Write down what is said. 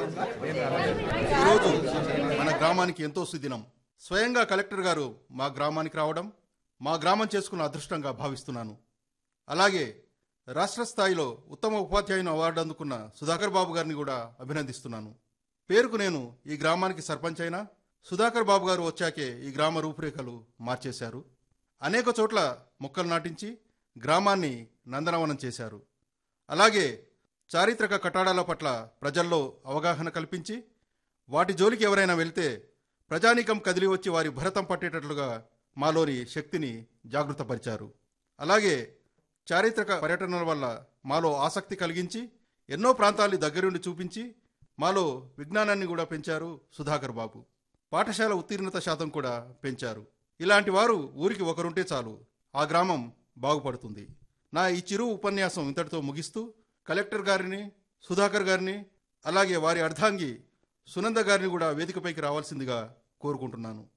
ఈరోజు మన గ్రామానికి ఎంతో సుదినం స్వయంగా కలెక్టర్ గారు మా గ్రామానికి రావడం మా గ్రామం చేసుకున్న అదృష్టంగా భావిస్తున్నాను అలాగే రాష్ట్ర స్థాయిలో ఉత్తమ ఉపాధ్యాయుని అవార్డు అందుకున్న సుధాకర్ బాబు గారిని కూడా అభినందిస్తున్నాను పేరుకు నేను ఈ గ్రామానికి సర్పంచ్ అయినా సుధాకర్ బాబు గారు వచ్చాకే ఈ గ్రామ రూపురేఖలు మార్చేశారు అనేక చోట్ల మొక్కలు నాటించి గ్రామాన్ని నందనవనం చేశారు అలాగే చారిత్రక కట్టడాల పట్ల ప్రజల్లో అవగాహన కల్పించి వాటి జోలికి ఎవరైనా వెళ్తే ప్రజానీకం కదిలి వచ్చి వారి భరతం పట్టేటట్లుగా మాలోని శక్తిని జాగృతపరిచారు అలాగే చారిత్రక పర్యటనల వల్ల మాలో ఆసక్తి కలిగించి ఎన్నో ప్రాంతాల్ని దగ్గరుండి చూపించి మాలో విజ్ఞానాన్ని కూడా పెంచారు సుధాకర్ బాబు పాఠశాల ఉత్తీర్ణత శాతం కూడా పెంచారు ఇలాంటి వారు ఊరికి ఒకరుంటే చాలు ఆ గ్రామం బాగుపడుతుంది నా ఈ చిరు ఉపన్యాసం ఇంతటితో ముగిస్తూ కలెక్టర్ గారిని సుధాకర్ గారిని అలాగే వారి అర్ధాంగి సునంద గారిని కూడా వేదికపైకి రావాల్సిందిగా కోరుకుంటున్నాను